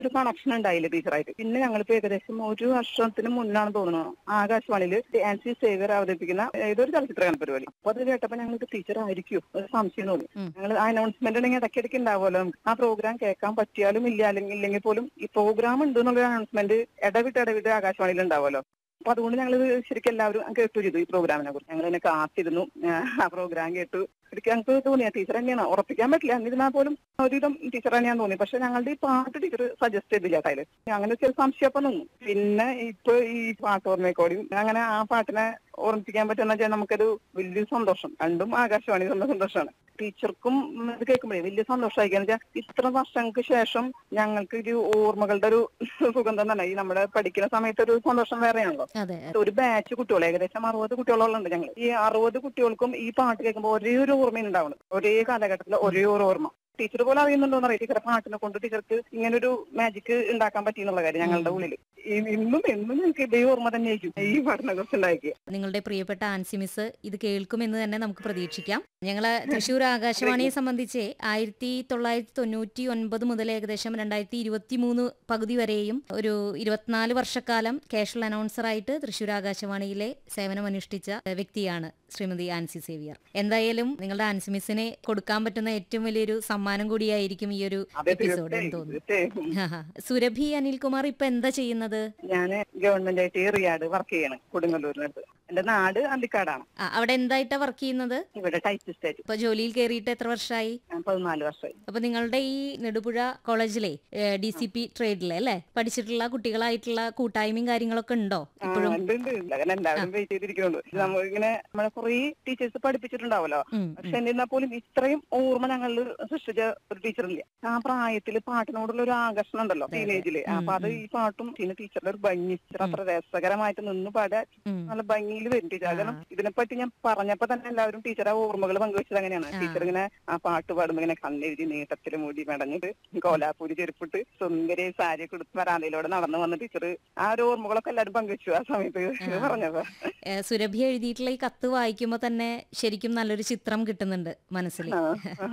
ഒരു കണക്ഷൻ ഉണ്ടായില്ല ടീച്ചറായിട്ട് പിന്നെ ഞങ്ങളിപ്പോ ഏകദേശം ഒരു വർഷത്തിന് മുന്നാണ് തോന്നുന്നു ആകാശവാണിയിൽ ആൻസി സേവ്യർ അവതരിപ്പിക്കുന്ന ഏതൊരു ചലച്ചിത്ര ഗാന പരിപാടി അപ്പൊ അത് കേട്ടപ്പോ ഞങ്ങൾക്ക് ടീച്ചർ ആയിരിക്കും ഒരു സംശയം തോന്നി ഉം. ഞങ്ങൾ ആ അനൗൺസ്മെന്റ് ഉണ്ടെങ്കിൽ ഇടയ്ക്കിടയ്ക്ക് ഉണ്ടാവുമല്ലോ ആ പ്രോഗ്രാം കേൾക്കാൻ പറ്റിയാലും ഇല്ല അല്ലെങ്കിൽ ഇല്ലെങ്കിൽ പോലും ഈ പ്രോഗ്രാം ഉണ്ട് എന്നുള്ള അനൗൺസ്മെന്റ് ഇടവിട്ട് ഇടവിട്ട് ആകാശവാണിയിൽ ഉണ്ടാവുമല്ലോ അപ്പൊ അതുകൊണ്ട് ഞങ്ങൾ ശരിക്കും എല്ലാവരും കേട്ടു ചെയ്തു ഈ പ്രോഗ്രാമിനെ കുറിച്ച് ഞങ്ങൾ എന്നെ കാത്തിരുന്നു ആ പ്രോഗ്രാം കേട്ടു ശരിക്കും ഞങ്ങൾക്ക് തോന്നിയ ടീച്ചർ തന്നെയാണ് ഉറപ്പിക്കാൻ പറ്റില്ല എന്നിരുന്നാൽ പോലും ഒരുവിധം ടീച്ചർ തന്നെയാന്ന് തോന്നി പക്ഷെ ഞങ്ങളുടെ ഈ പാട്ട് ടീച്ചർ സജസ്റ്റ് ചെയ്തില്ല അതില് അങ്ങനെ ചില സംശയപ്പം നിന്നു പിന്നെ ഇപ്പൊ ഈ പാട്ട് ഓർമ്മയെക്കോടിയും അങ്ങനെ ആ പാട്ടിനെ ഓർമ്മിപ്പിക്കാൻ പറ്റുന്ന വെച്ചാൽ നമുക്കൊരു വലിയ സന്തോഷം രണ്ടും ആകാശവാണി തന്ന സന്തോഷമാണ് ടീച്ചർക്കും ഉം, ഇത് കേൾക്കുമ്പോഴേ വലിയ സന്തോഷമായിരിക്കും വെച്ചാൽ ഇത്ര വർഷങ്ങൾക്ക് ശേഷം ഞങ്ങൾക്ക് ഒരു ഓർമ്മകളുടെ ഒരു സുഗന്ധം തന്നെ ഈ നമ്മുടെ പഠിക്കുന്ന സമയത്ത് ഒരു സന്തോഷം വേറെയാണല്ലോ അതെ ഒരു ബാച്ച് കുട്ടികൾ ഏകദേശം അറുപത് കുട്ടികളോളം ഞങ്ങൾ ഈ അറുപത് കുട്ടികൾക്കും ഈ പാട്ട് കേൾക്കുമ്പോൾ ഒരേ ഒരു ഓർമ്മ ഉണ്ടാവുന്നത് ഒരേ കാലഘട്ടത്തിൽ ഒരേ ഒരു ഓർമ്മ ടീച്ചർ പോലെ അറിയുന്നുണ്ടോന്ന് അറിയാം ടീച്ചറെ പാട്ടിനെ കൊണ്ട് ടീച്ചർക്ക് ഇങ്ങനൊരു മാജിക് ഉണ്ടാക്കാൻ പറ്റി എന്നുള്ള കാര്യം ഞങ്ങളുടെ ഉള്ളിൽ ഈ- ഇന്നും എന്നും ഞങ്ങൾക്ക് ഇതേ ഓർമ്മ തന്നെയായിരിക്കും ഈ പാട്ടിനെ കുറിച്ച് ഉണ്ടാക്കിയ നിങ്ങളുടെ പ്രിയപ്പെട്ട ആൻസി മിസ് ഇത് കേൾക്കുമെന്ന് തന്നെ നമുക്ക് പ്രതീക്ഷിക്കാം ഞങ്ങള് തൃശ്ശൂർ ആകാശവാണിയെ സംബന്ധിച്ച് ആയിരത്തി തൊള്ളായിരത്തി തൊണ്ണൂറ്റി ഒൻപത് മുതൽ ഏകദേശം രണ്ടായിരത്തി ഇരുപത്തി മൂന്ന് പകുതി വരെയും ഒരു ഇരുപത്തിനാല് വർഷക്കാലം കാഷ്വൽ അനൗൺസറായിട്ട് തൃശ്ശൂർ ആകാശവാണിയിലെ സേവനമനുഷ്ഠിച്ച വ്യക്തിയാണ് ശ്രീമതി ആൻസി സേവിയർ എന്തായാലും നിങ്ങളുടെ ആൻസി മിസ്സിനെ കൊടുക്കാൻ പറ്റുന്ന ഏറ്റവും വലിയൊരു സമ്മാനം കൂടിയായിരിക്കും ഈ ഒരു അതെ എപ്പിസോഡ് എന്ന് തീർച്ചയായും തോന്നുന്നു തീർച്ചയായും ഹാ, ഹാ. സുരഭി അനിൽകുമാർ ഇപ്പൊ എന്താ ചെയ്യുന്നത് ഞാന് ഗവൺമെന്റ് ആയിട്ട് റിയാഡ് വർക്ക് ചെയ്യാണ് കൊടുങ്ങല്ലൂരിനടുത്ത് എന്റെ നാട് അന്തിക്കാടാണ് ആ, അവിടെ എന്തായിട്ടാ വർക്ക് ചെയ്യുന്നത് ഇവിടെ ടൈപ്പിസ്റ്റ് ആയിട്ട് ഇപ്പൊ ജോലിയിൽ കയറിയിട്ട് എത്ര വർഷമായി ഞാൻ പതിനാല് വർഷമായി അപ്പൊ നിങ്ങളുടെ ഈ നെടുപുഴ കോളേജിലെ ഡി സി പി ട്രേഡിലെ അല്ലെ പഠിച്ചിട്ടുള്ള കുട്ടികളായിട്ടുള്ള കൂട്ടായ്മയും കാര്യങ്ങളൊക്കെ ഉണ്ടോ ആ, ഇപ്പോഴും ഉണ്ട്, ഉണ്ട്. അങ്ങനെ എല്ലാവരും വെയിറ്റ് ചെയ്തിരിക്കുന്നുണ്ട് നമ്മളിങ്ങനെ നമ്മളെ കുറെ ടീച്ചേഴ്സ് പഠിപ്പിച്ചിട്ടുണ്ടാവല്ലോ ഉം, ഉം. പക്ഷെ എന്നിരുന്നാൽ പോലും ഇത്രയും ഓർമ്മ ഞങ്ങളിൽ സൃഷ്ടിച്ച ഒരു ടീച്ചറില്ല ആ പ്രായത്തില് പാട്ടിനോടുള്ള ഒരു ആകർഷണം ഉണ്ടല്ലോ അതെ, അതെ. ടീനേജില് ഉം, അപ്പൊ അത് ഉം. ഈ പാട്ടും പിന്നെ ടീച്ചറുടെ ഒരു ഭംഗി ടീച്ചർ അത്ര രസകരമായിട്ട് നിന്ന് പാടാൻ ഉം. നല്ല ഭംഗിയിൽ വരും ടീച്ചർ ആ. കാരണം ഇതിനെപ്പറ്റി ഞാൻ പറഞ്ഞപ്പോ തന്നെ എല്ലാവരും ടീച്ചറെ ഓർമ്മകൾ പങ്കുവെച്ചത് അങ്ങനെയാണ് ആ. ടീച്ചർ ഇങ്ങനെ ആ പാട്ട് പാടുമ്പോ ഇങ്ങനെ കണ്ണെഴുതി നീട്ടത്തില് മൂടി മടങ്ങിട്ട് കോലാപ്പൂരി ചെരുപ്പിട്ട് സുന്ദരി സാരി കൊടുത്ത് വരാന്തയിലൂടെ നടന്നു വന്ന ടീച്ചർ ആ ഒരു ഓർമ്മകളൊക്കെ എല്ലാവരും പങ്കുവെച്ചു ആ സമയത്ത് ഇത് ആ. പറഞ്ഞപ്പോ ഏ, സുരഭി എഴുതിയിട്ടുള്ള ഈ കത്ത് വായിക്കുമ്പോ തന്നെ ശരിക്കും നല്ലൊരു ചിത്രം കിട്ടുന്നുണ്ട് മനസ്സിൽ ആ,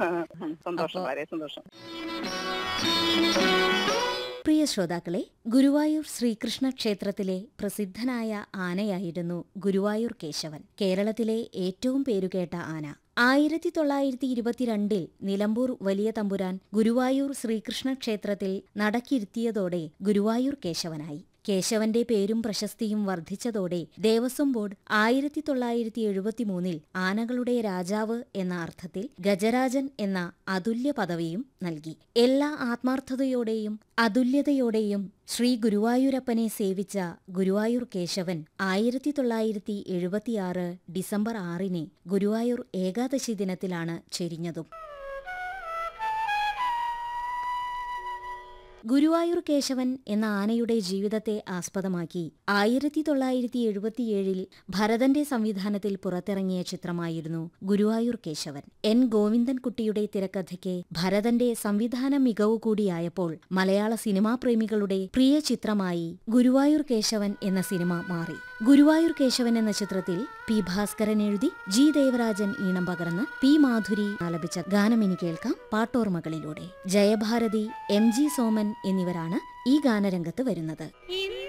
സന്തോഷം അപ്പൊ- വളരെ സന്തോഷം പ്രിയ ശ്രോതാക്കളെ ഗുരുവായൂർ ശ്രീകൃഷ്ണ ക്ഷേത്രത്തിലെ പ്രസിദ്ധനായ ആനയായിരുന്നു ഗുരുവായൂർ കേശവൻ കേരളത്തിലെ ഏറ്റവും പേരുകേട്ട ആന ആയിരത്തി തൊള്ളായിരത്തി ഇരുപത്തിരണ്ടിൽ നിലമ്പൂർ വലിയ തമ്പുരാൻ ഗുരുവായൂർ ശ്രീകൃഷ്ണ ക്ഷേത്രത്തിൽ നടക്കിരുത്തിയതോടെ ഗുരുവായൂർ കേശവനായി കേശവന്റെ പേരും പ്രശസ്തിയും വർദ്ധിച്ചതോടെ ദേവസ്വം ബോർഡ് ആയിരത്തി തൊള്ളായിരത്തി എഴുപത്തിമൂന്നിൽ ആനകളുടെ രാജാവ് എന്ന അർത്ഥത്തിൽ ഗജരാജൻ എന്ന അതുല്യ പദവിയും നൽകി എല്ലാ ആത്മാർത്ഥതയോടെയും അതുല്യതയോടെയും ശ്രീ ഗുരുവായൂരപ്പനെ സേവിച്ച ഗുരുവായൂർ കേശവൻ ആയിരത്തി തൊള്ളായിരത്തി എഴുപത്തിയാറ് ഡിസംബർ ആറിന് ഗുരുവായൂർ ഏകാദശി ദിനത്തിലാണ് ചെരിഞ്ഞതും ഗുരുവായൂർ കേശവൻ എന്ന ആനയുടെ ജീവിതത്തെ ആസ്പദമാക്കി ആയിരത്തി തൊള്ളായിരത്തി എഴുപത്തിയേഴിൽ ഭരതന്റെ സംവിധാനത്തിൽ പുറത്തിറങ്ങിയ ചിത്രമായിരുന്നു ഗുരുവായൂർ കേശവൻ എൻ ഗോവിന്ദൻകുട്ടിയുടെ തിരക്കഥയ്ക്ക് ഭരതന്റെ സംവിധാന മികവ് കൂടിയായപ്പോൾ മലയാള സിനിമാ പ്രേമികളുടെ പ്രിയ ചിത്രമായി ഗുരുവായൂർ കേശവൻ എന്ന സിനിമ മാറി ഗുരുവായൂർ കേശവൻ എന്ന ചിത്രത്തിൽ പി ഭാസ്കരൻ എഴുതി ജി ദേവരാജൻ ഈണം പകർന്ന് പി മാധുരി ആലപിച്ച ഗാനം ഇനി കേൾക്കാം പാട്ടോർമകളിലൂടെ ജയഭാരതി എം ജി സോമൻ എന്നിവരാണ് ഈ ഗാനരംഗത്ത് വരുന്നത് ഇന്ന്